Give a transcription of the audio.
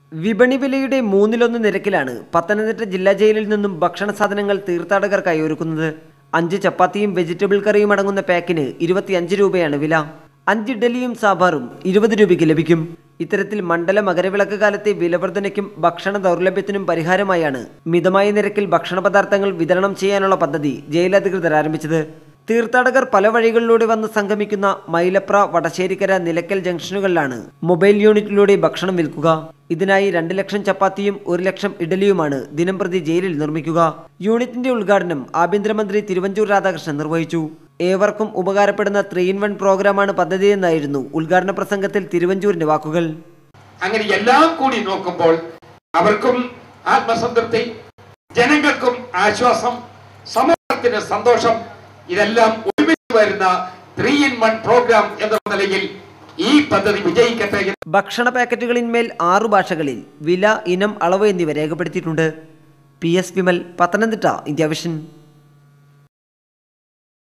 വിപണി വിലയുടെ മൂന്നിലൊന്ന് നിരക്കിലാണ് പത്തനംതിട്ട ജില്ലാ ജയിലിൽ നിന്നും ഭക്ഷണ സാധനങ്ങൾ തീർത്ഥാടകർക്കായി ഒരുക്കുന്നത് അഞ്ച് ചപ്പാത്തിയും വെജിറ്റബിൾ കറിയും അടങ്ങുന്ന പാക്കിന് ഇരുപത്തിയഞ്ച് രൂപയാണ് വില അഞ്ച് ഇഡലിയും സാമ്പാറും ഇരുപത് രൂപയ്ക്ക് ലഭിക്കും ഇത്തരത്തിൽ മണ്ഡല മകരവിളക്ക് കാലത്തെ വിലവർധനയ്ക്കും ഭക്ഷണ ദൗർലഭ്യത്തിനും പരിഹാരമായാണ് മിതമായ നിരക്കിൽ ഭക്ഷണ പദാർത്ഥങ്ങൾ വിതരണം ചെയ്യാനുള്ള പദ്ധതി ജയിലധികൃതർ ആരംഭിച്ചത് തീർത്ഥാടകർ പല വഴികളിലൂടെ വന്ന് സംഗമിക്കുന്ന മൈലപ്ര വടശ്ശേരിക്കര നിലയ്ക്കൽ ജംഗ്ഷനുകളിലാണ് മൊബൈൽ യൂണിറ്റിലൂടെ ഭക്ഷണം വിൽക്കുക ഇതിനായി രണ്ട് ലക്ഷം ചപ്പാത്തിയും ഒരു ലക്ഷം ഇഡലിയുമാണ് ദിനംപ്രതി ജയിലിൽ നിർമ്മിക്കുക യൂണിറ്റിന്റെ ഉദ്ഘാടനം ആഭ്യന്തരമന്ത്രി തിരുവഞ്ചൂർ രാധാകൃഷ്ണൻ നിർവഹിച്ചു ഏവർക്കും ഉപകാരപ്പെടുന്ന ത്രീ ഇൻ വൺ പ്രോഗ്രാമാണ് പദ്ധതിയെന്നായിരുന്നു ഉദ്ഘാടന പ്രസംഗത്തിൽ തിരുവഞ്ചൂരിന്റെ വാക്കുകൾ അങ്ങനെ എല്ലാം കൂടി നോക്കുമ്പോൾ അവർക്കും ആത്മസംതൃപ്തി ജനങ്ങൾക്കും ആശ്വാസം സമൂഹത്തിന് സന്തോഷം ഇതെല്ലാം ഒരുമിച്ച് വരുന്ന ത്രീ ഇൻ വൺ പ്രോഗ്രാം എന്ന നിലയിൽ ഈ പദ്ധതി വിജയിക്കട്ടെ എന്ന് ഭക്ഷണ പാക്കറ്റുകളിന്മേൽ ആറു ഭാഷകളിൽ വില ഇനം അളവ് എന്നിവ രേഖപ്പെടുത്തിയിട്ടുണ്ട് P S Vimal Pathanamthitta India vision